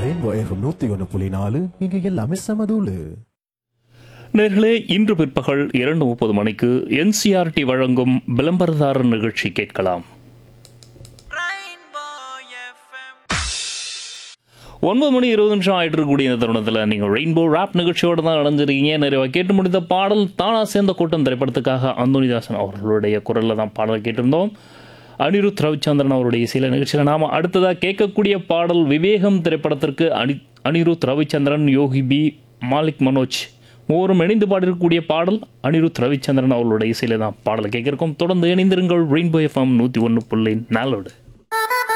rainbow FM நூத்தி ஒன்று புள்ளி நாலு இங்க எல்லாமே சமதூளு நேர்களே இன்று பிற்பகல் இரண்டு முப்பது மணிக்கு என்சிஆர்டி வழங்கும் விளம்பரதாரர் நிகழ்ச்சி கேட்கலாம் ஒன்பது மணி இருபது நிமிஷம் ஆயிட்டு இருக்கக்கூடிய இந்த தருணத்தில் நீங்கள் ரெயின்போ ராப் நிகழ்ச்சியோடு தான் அடைஞ்சிருக்கீங்க நிறைய கேட்டு முடித்த பாடல் தானா சேர்ந்த கூட்டம் திரைப்படத்துக்காக அந்தோனிதாசன் அவர்களுடைய குரலில் தான் பாடல் கேட்டிருந்தோம் அனிருத் ரவிச்சந்திரன் அவருடைய சில நிகழ்ச்சியில் நாம் அடுத்ததாக கேட்கக்கூடிய பாடல் விவேகம் திரைப்படத்திற்கு அனி அனிருத் ரவிச்சந்திரன் யோகி பி மாலிக் மனோஜ் மூவரும் இணைந்து பாடியிருக்கக்கூடிய பாடல் அனிருத் ரவிச்சந்திரன் அவர்களுடைய இசையில தான் பாடலை கேட்கிருக்கோம் தொடர்ந்து இணைந்திருங்கள் ரெயின்போ எஃப்எம் நூற்றி ஒன்று புள்ளி நாலோடு